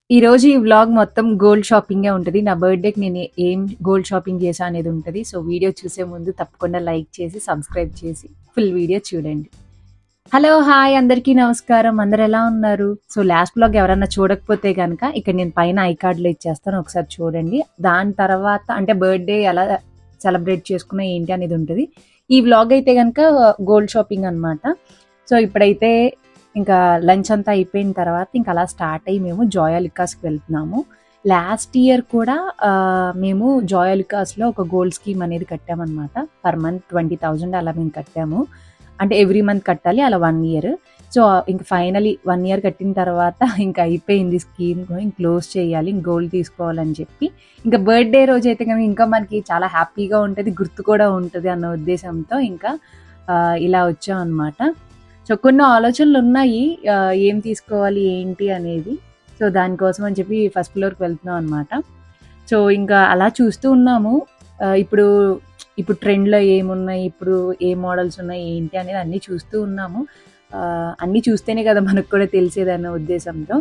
ఈరోజు ఈ వ్లాగ్ మొత్తం గోల్డ్ షాపింగే ఉంటది. నా బర్త్‌డేకి నేను ఏం గోల్డ్ షాపింగ్ చేశా అనేది ఉంటది. సో, వీడియో చూసే ముందు తప్పకుండా లైక్ చేసి, సబ్స్క్రైబ్ చేసి ఫుల్ వీడియో చూడండి. హలో! హాయ్! అందరికీ నమస్కారం. అందరూ ఎలా ఉన్నారు? సో, లాస్ట్ వ్లాగ్ ఎవరన్నా చూడకపోతే గనక ఇక్కడ నేను పైన ఐ కార్డ్‌లో ఇచ్చేస్తాను. ఒకసారి చూడండి. దాని తర్వాత అంటే బర్త్‌డే ఎలా సెలబ్రేట్ చేసుకున్నా ఏంటి అనేది ఉంటది. ఈ వ్లాగ్ అయితే గనక గోల్డ్ షాపింగ్ అనమాట. సో, ఇప్పుడైతే ఇంకా లంచ్ అంతా అయిపోయిన తర్వాత ఇంక అలా స్టార్ట్ అయ్యి మేము జోయాలుకాస్‌కి వెళ్తున్నాము. లాస్ట్ ఇయర్ కూడా ఆహ్, మేము జోయాలుకాస్‌లో ఒక గోల్డ్ స్కీమ్ అనేది కట్టామనమాట. పర్ మంత్ 20,000 అలా మేము కట్టాము. అంటే ఎవ్రీ మంత్ కట్టాలి అలా 1 ఇయర్. సో, ఇంక ఫైనల్లీ 1 ఇయర్ కట్టిన తర్వాత ఇంక అయిపోయింది స్కీమ్ ఇంక క్లోజ్ చేయాలి. ఇంక గోల్డ్ తీసుకోవాలని చెప్పి ఇంకా బర్త్‌డే రోజైతే గనుక ఇంకా మనకి చాలా హ్యాపీగా ఉంటది. గుర్తు కూడా ఉంటది అన్న ఉద్దేశంతో ఇంకా ఆహ్, ఇలా వచ్చామనమాట. సో, కొన్ని ఆలోచనలున్నాయి. ఆహ్, ఏం తీసుకోవాలి ఏంటి అనేది. సో, దానికోసం అని చెప్పి ఫస్ట్ ఫ్లోర్‌కి వెళ్తున్నాం అనమాట. సో, ఇంకా అలా చూస్తూ ఉన్నాము. ఆహ్, ఇప్పుడు ఇప్పుడు ట్రెండ్‌లో ఏమున్నాయి, ఇప్పుడు ఏ మోడల్స్ ఉన్నాయి ఏంటి అనేది అన్నీ చూస్తూ ఉన్నాము. ఆహ్, అన్నీ చూస్తేనే కదా మనకు కూడా తెలిసేదన్న ఉద్దేశంతో.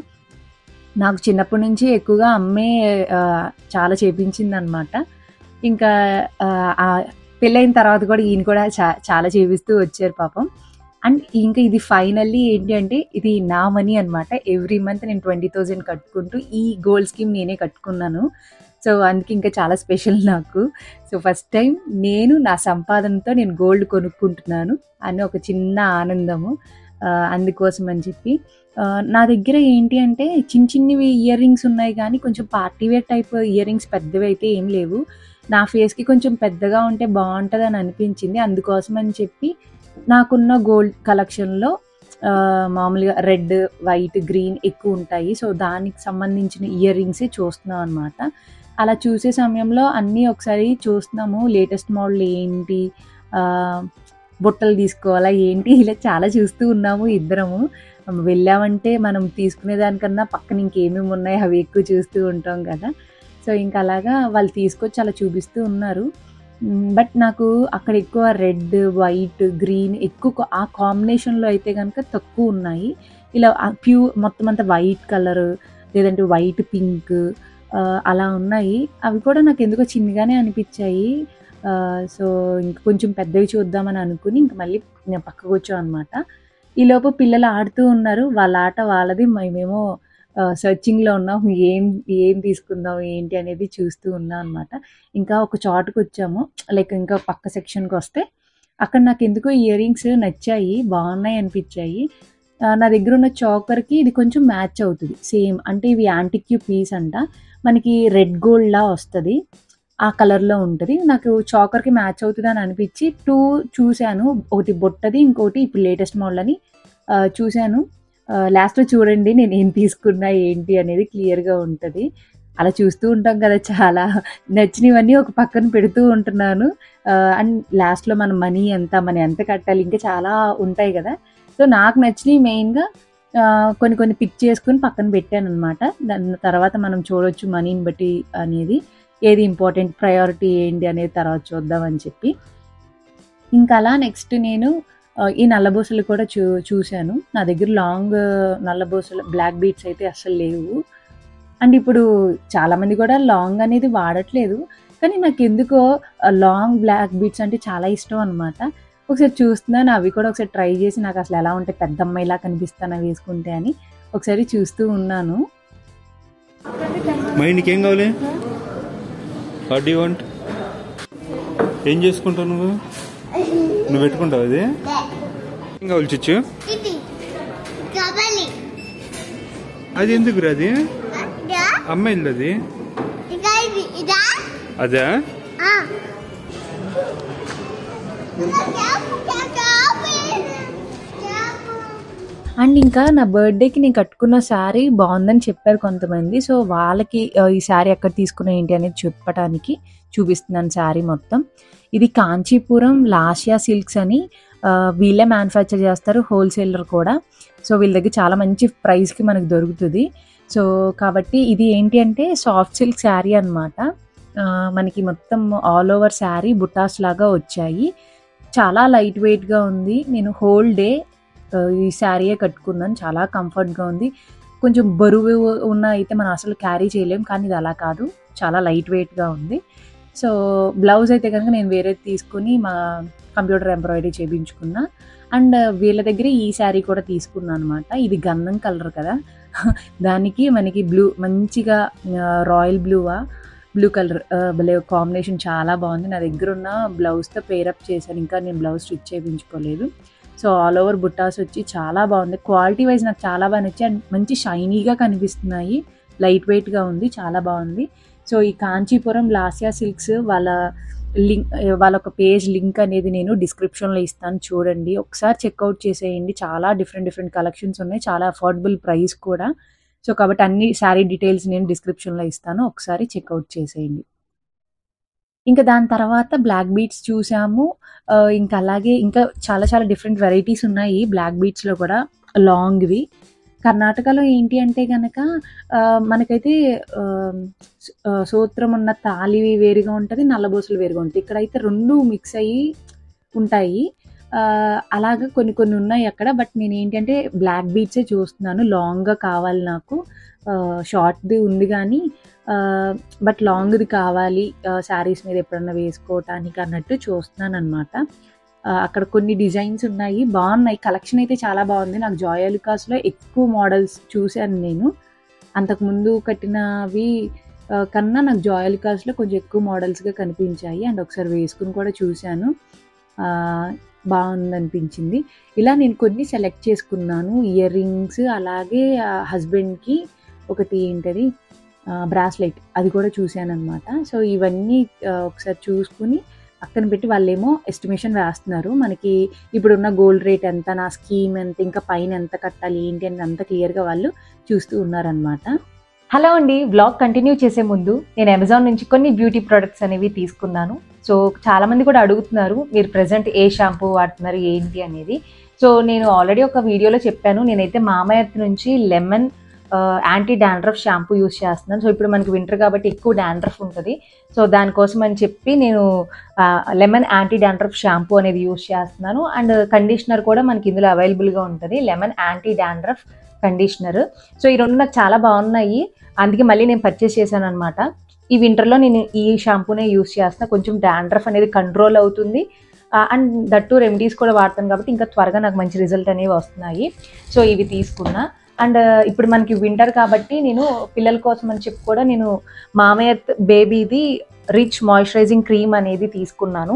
నాకు చిన్నప్పటి నుంచి ఎక్కువగా అమ్మే ఆహ్, చాలా చేపించిందనమాట. ఇంకా ఆహ్, ఆహ్, పెళ్ళైన తర్వాత కూడా ఈయన కూడా చా చాలా చేపిస్తూ వచ్చారు పాపం. అండ్ ఇంకా ఇది ఫైనల్లీ ఏంటి అంటే ఇది నా మనీ అనమాట. ఎవ్రీ మంత్ నేను 20,000 కట్టుకుంటూ ఈ గోల్డ్ స్కీమ్ నేనే కట్టుకున్నాను. సో, అందుకే ఇంకా చాలా స్పెషల్ నాకు. సో, ఫస్ట్ టైమ్ నేను నా సంపాదనతో నేను గోల్డ్ కొనుక్కుంటున్నాను అని ఒక చిన్న ఆనందము. ఆహ్, అందుకోసం అని చెప్పి ఆహ్, నా దగ్గర ఏంటి అంటే చిన్న చిన్నవి ఇయర్ రింగ్స్ ఉన్నాయి గానీ కొంచెం party wear type ear rings పెద్దవి అయితే ఏం లేవు. నా ఫేస్‌కి కొంచెం పెద్దగా ఉంటే బావుంటదని అనిపించింది. అందుకోసం అని చెప్పి నాకున్న గోల్డ్ కలెక్షన్‌లో ఆహ్, మామూలుగా రెడ్, వైట్, గ్రీన్ ఎక్కువుంటాయి. సో, దానికి సంబంధించిన ఇయర్ రింగ్సే చూస్తున్నాం అనమాట. అలా చూసే సమయంలో అన్నీ ఒకసారి చూస్తున్నాము. లేటెస్ట్ మోడల్ ఏంటి, ఆహ్, బుట్టలు తీసుకోవాలా ఏంటి ఇలా చాలా చూస్తూ ఉన్నాము ఇద్దరము. వెళ్ళామంటే మనం తీసుకునే దానికన్నా పక్కన ఇంకేమేమి ఉన్నాయి అవి ఎక్కువ చూస్తూ ఉంటాం కదా! సో, ఇంక అలాగా వాళ్ళు తీసుకొచ్చి అలా చూపిస్తూ ఉన్నారు. హ్మ్. బట్ నాకు అక్కడ ఎక్కువ రెడ్, వైట్, గ్రీన్ ఎక్కువ ఆ కాంబినేషన్‌లో అయితే గనక తక్కువున్నాయి. ఇలా ఆహ్, ప్యూ మొత్తం అంతా వైట్ కలర్ లేదంటే వైట్ పింక్ ఆహ్, అలా ఉన్నాయి. అవి కూడా నాకెందుకో చిన్నగానే అనిపిచ్చాయి. ఆహ్, సో, ఇంక కొంచెం పెద్దవి చూద్దామని అనుకుని ఇంక మళ్ళీ నేను పక్కకొచ్చాం అనమాట. ఈలోపు పిల్లలు ఆడుతూ ఉన్నారు. వాళ్ళ ఆట వాళ్ళది. మేమేమో ఆహ్, సెర్చింగ్‌లో ఉన్నాం. ఏం ఏం తీసుకుందాం ఏంటి అనేది చూస్తూ ఉన్నాం అనమాట. ఇంకా ఒక చోటుకొచ్చాము. లైక్ ఇంకా పక్క సెక్షన్‌కొస్తే అక్కడ నాకెందుకో ఇయర్ రింగ్స్ నచ్చాయి. బావున్నాయి అనిపిచ్చాయి. ఆహ్, నా దగ్గరున్న చోకర్‌కి ఇది కొంచెం మ్యాచ్ అవుతది. సేమ్ అంటే ఇవి యాంటిక్యూ పీస్ అంట. మనకి రెడ్ గోల్డ్‌లా వస్తది. ఆ కలర్‌లో ఉంటది. నాకు చోకర్‌కి మ్యాచ్ అవుతదని అనిపిచ్చి 2 చూసాను. ఒకటి బుట్టది. ఇంకోటి ఇప్పుడు లేటెస్ట్ మోడల్ అని ఆహ్, చూసాను. ఆహ్, లాస్ట్‌లో చూడండి నేనేం తీసుకున్నా ఏంటి అనేది క్లియర్‌గా ఉంటది. అలా చూస్తూ ఉంటాం కదా! చాలా నచ్చినవన్నీ ఒక పక్కన పెడుతూ ఉంటున్నాను. ఆహ్, అండ్ లాస్ట్‌లో మన మనీ ఎంత, మనం ఎంత కట్టాలి ఇంకా చాలా ఉంటాయి కదా! సో, నాకు నచ్చినవి మెయిన్‌గా ఆహ్, కొన్ని కొన్ని పిక్ చేసుకొని పక్కన పెట్టాననమాట. దాని తర్వాత మనం చూడొచ్చు మనీని బట్టి అనేది. ఏది ఇంపార్టెంట్ ప్రయారిటీ ఏంటి అనేది తర్వాత చూద్దాం అని చెప్పి. ఇంకా అలా నెక్స్ట్ నేను ఆహ్, ఈ నల్లబూసలు కూడా చూ చూసాను. నా దగ్గర లాంగ్ నల్లబూసలు బ్లాక్ బీడ్స్ అయితే అస్సలు లేవు. అండ్ ఇప్పుడు చాలామంది కూడా లాంగ్ అనేది వాడట్లేదు. కానీ నాకెందుకో ఆహ్, లాంగ్ బ్లాక్ బీడ్స్ అంటే చాలా ఇష్టం అనమాట. ఒకసారి చూస్తున్నాను. అవి కూడా ఒకసారి ట్రై చేసి నాకసలు ఎలా ఉంటాయి పెద్ద అమ్మాయిలా కనిపిస్తానా వేసుకుంటే అని ఒకసారి చూస్తూ ఉన్నాను. మై నీకేం కావాలి వాట్ డూ వాంట్ ఏం చేసుకుంటావు నువ్వు నువ్వు పెట్టుకుంటావు అది ఏం కావాలి చిచ్చు ఇది కబలి అది ఎందుకు అది ఇదా అమ్మాయిలది అది ఇక ఇది ఇదా అదా ఆ చాపు చాపు చాపు అండ్ ఇంకా నా బర్త్‌డేకి నేను కట్టుకున్న శారీ బావుందని చెప్పారు కొంతమంది. సో, వాళ్ళకి ఆహ్, ఈ శారీ ఎక్కడ తీసుకున్నా ఏంటి అనేది చెప్పటానికి చూపిస్తున్నాను శారీ మొత్తం. ఇది కాంచీపురం లాషియా సిల్క్స్ అని ఆహ్, వీళ్ళే మ్యానుఫ్యాక్చర్ చేస్తారు. హోల్‌సేలర్ కూడా. సో, వీళ్ళ దగ్గర చాలా మంచి ప్రైస్‌కి మనకు దొరుకుతది. సో, కాబట్టి ఇది ఏంటి అంటే సాఫ్ట్ సిల్క్ శారీ అనమాట. ఆహ్, మనకి మొత్తం ఆల్ ఓవర్ శారీ బుటాస్ లాగా వచ్చాయి. చాలా లైట్ వెయిట్‌గా ఉంది. నేను హోల్ డే ఆహ్, ఈ శారీయే కట్టుకున్నాను. చాలా కంఫర్ట్‌గా ఉంది. కొంచెం బరువు ఉన్న అయితే మనం అసలు క్యారీ చేయలేం కానీ ఇది అలా కాదు చాలా లైట్ వెయిట్గా ఉంది సో బ్లౌజ్ అయితే కనుక నేను వేరేది తీసుకొని మా కంప్యూటర్ ఎంబ్రాయిడరీ చేయించుకున్నా అండ్ వీళ్ళ దగ్గర ఈ శారీ కూడా తీసుకున్నాను అనమాట ఇది గంధం కలర్ కదా దానికి మనకి బ్లూ మంచిగా రాయల్ బ్లూవా బ్లూ కలర్ భలే కాంబినేషన్ చాలా బాగుంది నా దగ్గర ఉన్న బ్లౌజ్తో పేరప్ చేశాను ఇంకా నేను బ్లౌజ్ స్టిచ్ చేయించుకోలేదు సో ఆల్ ఓవర్ బుట్టాస్ వచ్చి చాలా బాగుంది క్వాలిటీ వైజ్ నాకు చాలా బాగా నచ్చి అండ్ మంచి షైనీగా కనిపిస్తున్నాయి లైట్ వెయిట్గా ఉంది చాలా బాగుంది సో ఈ కాంచీపురం లాసియా సిల్క్స్ వాళ్ళ లింక్ వాళ్ళ ఒక పేజ్ లింక్ అనేది నేను డిస్క్రిప్షన్లో ఇస్తాను చూడండి ఒకసారి చెక్అవుట్ చేసేయండి చాలా డిఫరెంట్ డిఫరెంట్ కలెక్షన్స్ ఉన్నాయి చాలా అఫోర్డబుల్ ప్రైస్ కూడా సో కాబట్టి అన్ని శారీ డీటెయిల్స్ నేను డిస్క్రిప్షన్లో ఇస్తాను ఒకసారి చెక్అవుట్ చేసేయండి ఇంకా దాని తర్వాత బ్లాక్ బీట్స్ చూసాము ఆ, ఇంకా అలాగే ఇంకా చాలా చాలా డిఫరెంట్ వెరైటీస్ ఉన్నాయి బ్లాక్ బీట్స్లో కూడా లాంగ్వి కర్ణాటకలో ఏంటి అంటే కనుక మనకైతే ఆ, స- ఆ, సూత్రం ఉన్న తాళి వేరుగా ఉంటుంది నల్లబోసులు వేరుగా ఉంటుంది ఇక్కడైతే రెండు మిక్స్ అయ్యి ఉంటాయి ఆ, అలాగా కొన్ని కొన్ని ఉన్నాయి అక్కడ బట్ నేను ఏంటంటే బ్లాక్ బీట్సే చూస్తున్నాను లాంగ్గా కావాలి నాకు షార్ట్ది ఉంది కానీ బట్ లాంగ్ది కావాలి శారీస్ మీద ఎప్పుడన్నా వేసుకోవటానికి అన్నట్టు చూస్తున్నాను అనమాట అక్కడ కొన్ని డిజైన్స్ ఉన్నాయి బాగున్నాయి కలెక్షన్ అయితే చాలా బాగుంది నాకు జాయాలికాస్లో ఎక్కువ మోడల్స్ చూశాను నేను అంతకుముందు కట్టినవి ఆ, కన్నా నాకు జాయాలికాస్లో కొంచెం ఎక్కువ మోడల్స్గా కనిపించాయి అండ్ ఒకసారి వేసుకుని కూడా చూశాను ఆ, బాగుంది అనిపించింది ఇలా నేను కొన్ని సెలెక్ట్ చేసుకున్నాను ఇయర్ రింగ్స్ అలాగే హస్బెండ్కి ఒకటి ఏంటది బ్రాస్లెట్ అది కూడా చూశాను అనమాట సో ఇవన్నీ ఆ, ఒకసారి చూసుకుని పక్కన పెట్టి వాళ్ళేమో ఎస్టిమేషన్ వేస్తున్నారు మనకి ఇప్పుడున్న గోల్డ్ రేట్ ఎంత నా స్కీమ్ ఎంత ఇంకా పైన ఎంత కట్టాలి ఏంటి అని అంత క్లియర్గా వాళ్ళు చూస్తూ ఉన్నారనమాట హలో అండి వ్లాగ్ కంటిన్యూ చేసే ముందు నేను అమెజాన్ నుంచి కొన్ని బ్యూటీ ప్రొడక్ట్స్ అనేవి తీసుకున్నాను సో చాలామంది కూడా అడుగుతున్నారు మీరు ప్రజెంట్ ఏ షాంపూ వాడుతున్నారు ఏంటి అనేది సో నేను ఆల్రెడీ ఒక వీడియోలో చెప్పాను నేనైతే మామయ్య నుంచి lemon anti dandruff shampoo use చేస్తున్నాను సో ఇప్పుడు మనకి వింటర్ కాబట్టి ఎక్కువ డాండ్రఫ్ ఉంటుంది సో దానికోసం అని చెప్పి నేను లెమన్ యాంటీ డాండ్రఫ్ షాంపూ అనేది యూస్ చేస్తున్నాను అండ్ కండిషనర్ కూడా మనకి ఇందులో అవైలబుల్గా ఉంటుంది lemon anti dandruff conditioner so ఈ రెండు నాకు చాలా బాగున్నాయి అందుకే మళ్ళీ నేను పర్చేస్ చేశాను అనమాట ఈ వింటర్లో నేను ఈ షాంపూనే యూస్ చేస్తున్నా కొంచెం డాండ్రఫ్ అనేది కంట్రోల్ అవుతుంది అండ్ దట్టు రెమెడీస్ కూడా వాడతాను కాబట్టి ఇంకా త్వరగా నాకు మంచి రిజల్ట్ అనేవి వస్తున్నాయి సో ఇవి తీసుకున్నా అండ్ ఇప్పుడు మనకి వింటర్ కాబట్టి నేను పిల్లల కోసం అని చెప్పి కూడా నేను మామయ్య బేబీది రిచ్ మాయిశ్చరైజింగ్ క్రీమ్ అనేది తీసుకున్నాను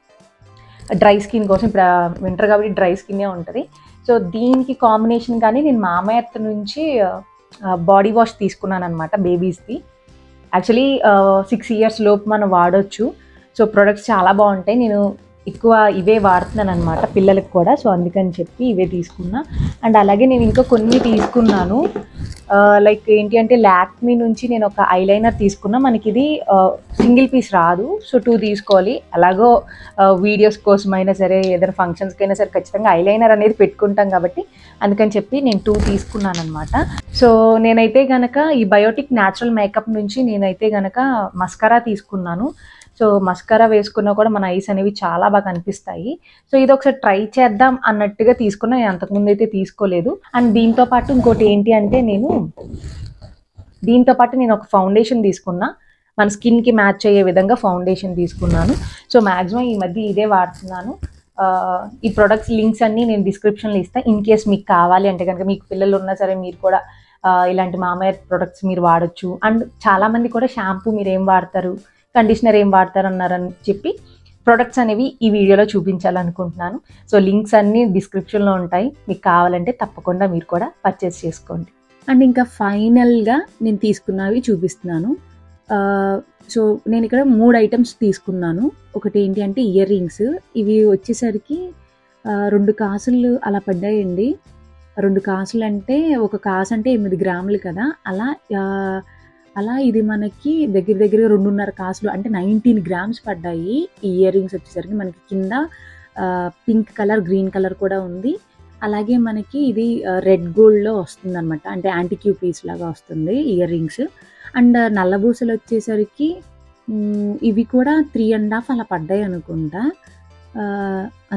డ్రై స్కిన్ కోసం ఇప్పుడు వింటర్ కాబట్టి డ్రై స్కిన్నే ఉంటుంది సో దీనికి కాంబినేషన్ కానీ నేను మామయ్య నుంచి బాడీ వాష్ తీసుకున్నాను అనమాట బేబీస్ది యాక్చువల్లీ సిక్స్ ఇయర్స్ లోపు మనం వాడొచ్చు సో ప్రొడక్ట్స్ చాలా బాగుంటాయి నేను ఎక్కువ ఇవే వాడుతున్నాను అనమాట పిల్లలకు కూడా సో అందుకని చెప్పి ఇవే తీసుకున్నా అండ్ అలాగే నేను ఇంకా కొన్ని తీసుకున్నాను లైక్ ఏంటి అంటే లాక్మీ నుంచి నేను ఒక ఐలైనర్ తీసుకున్నా మనకి ఇది సింగిల్ పీస్ రాదు సో టూ తీసుకోవాలి అలాగో వీడియోస్ కోసమైనా సరే ఏదైనా ఫంక్షన్స్కి అయినా సరే ఖచ్చితంగా ఐలైనర్ అనేది పెట్టుకుంటాం కాబట్టి అందుకని చెప్పి నేను టూ తీసుకున్నాను అనమాట సో నేనైతే గనక ఈ బయోటిక్ న్యాచురల్ మేకప్ నుంచి నేనైతే గనక మస్కరా తీసుకున్నాను సో మస్కరా వేసుకున్నా కూడా మన ఐస్ అనేవి చాలా బాగా కనిపిస్తాయి సో ఇది ఒకసారి ట్రై చేద్దాం అన్నట్టుగా తీసుకున్నా నేను అంతకుముందు అయితే తీసుకోలేదు అండ్ దీంతో పాటు ఇంకోటి ఏంటి అంటే నేను దీంతో పాటు నేను ఒక ఫౌండేషన్ తీసుకున్నా మన స్కిన్కి మ్యాచ్ అయ్యే విధంగా ఫౌండేషన్ తీసుకున్నాను సో మ్యాక్సిమం ఈ మధ్య ఇదే వాడుతున్నాను ఆ, ఈ ప్రొడక్ట్స్ లింక్స్ అన్ని నేను డిస్క్రిప్షన్లో ఇస్తాను ఇన్ కేస్ మీకు కావాలి అంటే కనుక మీకు పిల్లలు ఉన్నా సరే మీరు కూడా ఆ, ఇలాంటి మామయ్య ప్రొడక్ట్స్ మీరు వాడొచ్చు అండ్ చాలామంది కూడా షాంపూ మీరు ఏం వాడతారు కండిషనర్ ఏం వాడతారు అన్నారని చెప్పి ప్రొడక్ట్స్ అనేవి ఈ వీడియోలో చూపించాలనుకుంటున్నాను సో లింక్స్ అన్నీ డిస్క్రిప్షన్లో ఉంటాయి మీకు కావాలంటే తప్పకుండా మీరు కూడా పర్చేస్ చేసుకోండి అండ్ ఇంకా ఫైనల్గా నేను తీసుకున్నవి చూపిస్తున్నాను ఆ, సో నేను ఇక్కడ మూడు ఐటమ్స్ తీసుకున్నాను ఒకటి ఏంటి అంటే ఇయర్ రింగ్స్ ఇవి వచ్చేసరికి ఆ, రెండు కాసులు అలా పడ్డాయండి రెండు కాసులు అంటే ఒక కాసు అంటే ఎనిమిది గ్రాములు కదా అలా ఆ, అలా ఇది మనకి దగ్గర దగ్గర రెండున్నర కాసులు అంటే నైన్టీన్ గ్రామ్స్ పడ్డాయి ఈ ఇయర్ రింగ్స్ వచ్చేసరికి మనకి కింద పింక్ కలర్ గ్రీన్ కలర్ కూడా ఉంది అలాగే మనకి ఇది రెడ్ గోల్డ్లో వస్తుంది అనమాట అంటే యాంటిక్యూ పీస్ లాగా వస్తుంది ఇయర్ రింగ్స్ అండ్ నల్లబూసలు వచ్చేసరికి మ్, ఇవి కూడా త్రీ అండ్ హాఫ్ అలా పడ్డాయి అనుకుంటా ఆ, అంతే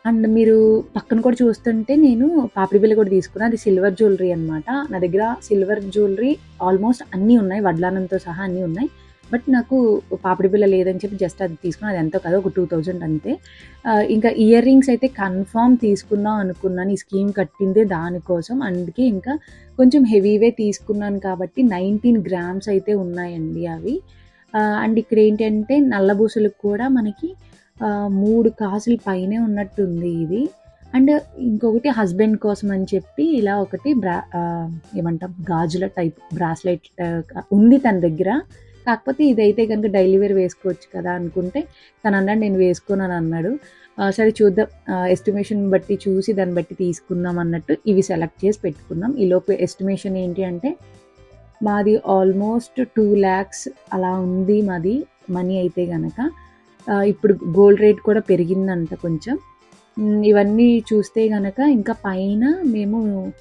అండ్ మీరు పక్కన కూడా చూస్తుంటే నేను పాపిడి బిల్ల కూడా తీసుకున్నా అది సిల్వర్ జ్యువెలరీ అనమాట నా దగ్గర సిల్వర్ జ్యువెలరీ ఆల్మోస్ట్ అన్నీ ఉన్నాయి వడ్లానంతో సహా అన్నీ ఉన్నాయి బట్ నాకు పాపిడి బిల్ల లేదని చెప్పి జస్ట్ అది తీసుకున్నా అది ఎంతో కదా ఒక టూ థౌజండ్ అంతే ఆ, ఇంకా ఇయర్ రింగ్స్ అయితే కన్ఫామ్ తీసుకుందాం అనుకున్నాను ఈ స్కీమ్ కట్టిందే దానికోసం అందుకే ఇంకా కొంచెం హెవీవే తీసుకున్నాను కాబట్టి నైన్టీన్ గ్రామ్స్ అయితే ఉన్నాయండి అవి ఆ, అండ్ ఇక్కడ ఏంటంటే నల్లబూసలకు కూడా మనకి ఆ, మూడు కాసులు పైనే ఉన్నట్టుంది ఇది అండ్ ఇంకొకటి హస్బెండ్ కోసం అని చెప్పి ఇలా ఒకటి బ్రా ఆ, ఏమంటాం గాజుల టైప్ బ్రాస్లెట్ ఉంది తన దగ్గర కాకపోతే ఇదైతే కనుక డైలీ వేర్ వేసుకోవచ్చు కదా అనుకుంటే తను అన్నాడు నేను వేసుకోను అని అన్నాడు ఆ, సరే చూద్దాం ఎస్టిమేషన్ బట్టి చూసి దాన్ని బట్టి తీసుకుందాం అన్నట్టు ఇవి సెలెక్ట్ చేసి పెట్టుకున్నాం ఈ లోపు ఎస్టిమేషన్ ఏంటి అంటే మాది ఆల్మోస్ట్ టూ ల్యాక్స్ అలా ఉంది మాది మనీ అయితే గనక ఆ, ఇప్పుడు గోల్డ్ రేట్ కూడా పెరిగిందంట కొంచెం మ్, ఇవన్నీ చూస్తే గనక ఇంకా పైన మేము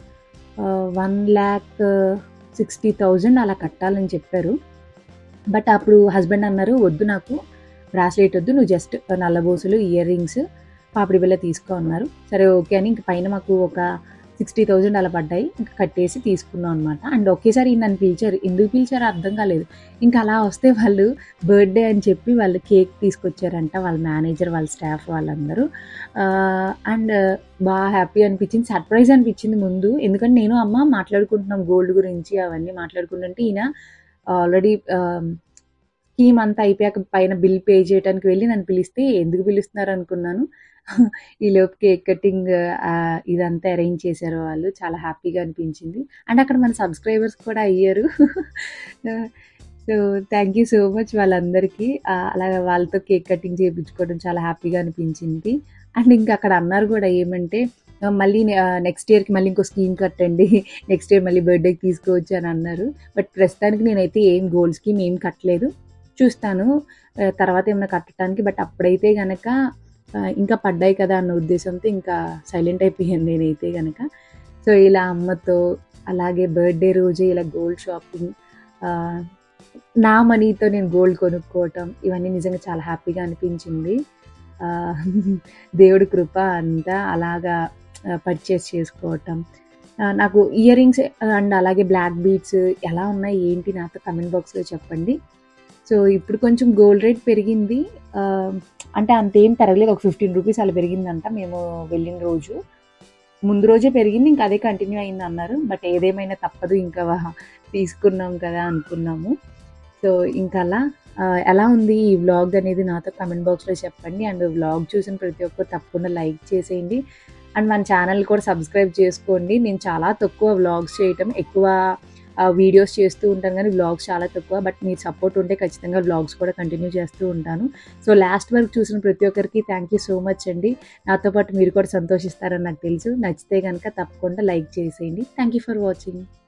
వన్ ల్యాక్ సిక్స్టీ థౌజండ్ అలా కట్టాలని చెప్పారు బట్ అప్పుడు హస్బెండ్ అన్నారు వద్దు నాకు బ్రాస్లెట్ వద్దు నువ్వు జస్ట్ నల్లబోసులు ఇయర్ రింగ్స్ పాపిడి బిల్ల తీసుకో అన్నారు సరే ఓకే అని ఇంక పైన మాకు ఒక సిక్స్టీ థౌజండ్ అలా పడ్డాయి ఇంకా కట్టేసి తీసుకున్నాం అనమాట అండ్ ఒకేసారి నన్ను పిలిచారు ఎందుకు పిలిచారో అర్థం కాలేదు ఇంకా అలా వస్తే వాళ్ళు బర్త్డే అని చెప్పి వాళ్ళు కేక్ తీసుకొచ్చారంట వాళ్ళ మేనేజర్ వాళ్ళ స్టాఫ్ వాళ్ళందరూ అండ్ బాగా హ్యాపీ అనిపించింది సర్ప్రైజ్ అనిపించింది ముందు ఎందుకంటే నేను అమ్మ మాట్లాడుకుంటున్నాం గోల్డ్ గురించి అవన్నీ మాట్లాడుకుంటుంటే ఈయన ఆల్రెడీ స్కీమ్ అంతా అయిపోయాక పైన బిల్ పే చేయడానికి వెళ్ళి నన్ను పిలిస్తే ఎందుకు పిలుస్తున్నారు అనుకున్నాను ఈ లోపు కేక్ కటింగ్ ఇదంతా అరేంజ్ చేశారు వాళ్ళు చాలా హ్యాపీగా అనిపించింది అండ్ అక్కడ మన సబ్స్క్రైబర్స్ కూడా అయ్యారు so thank you so much వాళ్ళందరికీ ఆ, అలాగే వాళ్ళతో కేక్ కటింగ్ చేయించుకోవడం చాలా హ్యాపీగా అనిపించింది అండ్ ఇంకా అక్కడ అన్నారు కూడా ఏమంటే ఆ, మళ్ళీ నెక్స్ట్ ఇయర్కి మళ్ళీ ఇంకో స్కీమ్ కట్టండి నెక్స్ట్ ఇయర్ మళ్ళీ బర్త్డేకి తీసుకోవచ్చు అని అన్నారు బట్ ప్రస్తుతానికి నేనైతే ఏం గోల్డ్ స్కీమ్ ఏం కట్టలేదు చూస్తాను ఆ, తర్వాత ఏమైనా కట్టడానికి బట్ అప్పుడైతే గనక ఆ, ఇంకా పడ్డాయి కదా అన్న ఉద్దేశంతో ఇంకా సైలెంట్ అయిపోయాను నేనైతే గనక సో ఇలా అమ్మతో అలాగే బర్త్డే రోజు ఇలా గోల్డ్ షాపింగ్ నా మనీతో నేను గోల్డ్ కొనుక్కోవటం ఇవన్నీ నిజంగా చాలా హ్యాపీగా అనిపించింది ఆ, దేవుడి కృప అంతా అలాగా పర్చేస్ చేసుకోవటం ఆ, నాకు ఇయర్ రింగ్స్ అండ్ అలాగే బ్లాక్ బీడ్స్ ఎలా ఉన్నాయి ఏంటి నాతో కమెంట్ బాక్స్లో చెప్పండి సో ఇప్పుడు కొంచెం గోల్డ్ రేట్ పెరిగింది ఆ, అంటే అంతేం పెరగలేదు ఒక ఫిఫ్టీన్ రూపీస్ అలా పెరిగిందంట మేము వెళ్ళిన రోజు ముందు రోజే పెరిగింది ఇంకా అదే కంటిన్యూ అయింది అన్నారు బట్ ఏదేమైనా తప్పదు ఇంకా వా- తీసుకున్నాం కదా అనుకున్నాము సో ఇంకా అలా ఆ, ఎలా ఉంది ఈ వ్లాగ్ అనేది నాతో కమెంట్ బాక్స్లో చెప్పండి అండ్ వ్లాగ్ చూసిన ప్రతి ఒక్కరు తప్పకుండా లైక్ చేసేయండి అండ్ మన ఛానల్ కూడా సబ్స్క్రైబ్ చేసుకోండి నేను చాలా తక్కువ వ్లాగ్స్ చేయటం ఎక్కువ వీడియోస్ చేస్తూ ఉంటాను కానీ వ్లాగ్స్ చాలా తక్కువ బట్ మీరు సపోర్ట్ ఉంటే ఖచ్చితంగా వ్లాగ్స్ కూడా కంటిన్యూ చేస్తూ ఉంటాను సో లాస్ట్ వరకు చూసిన ప్రతి ఒక్కరికి థ్యాంక్ యూ సో మచ్ అండి నాతో పాటు మీరు కూడా సంతోషిస్తారని నాకు తెలుసు నచ్చితే కనుక తప్పకుండా లైక్ చేసేయండి థ్యాంక్ యూ ఫర్ వాచింగ్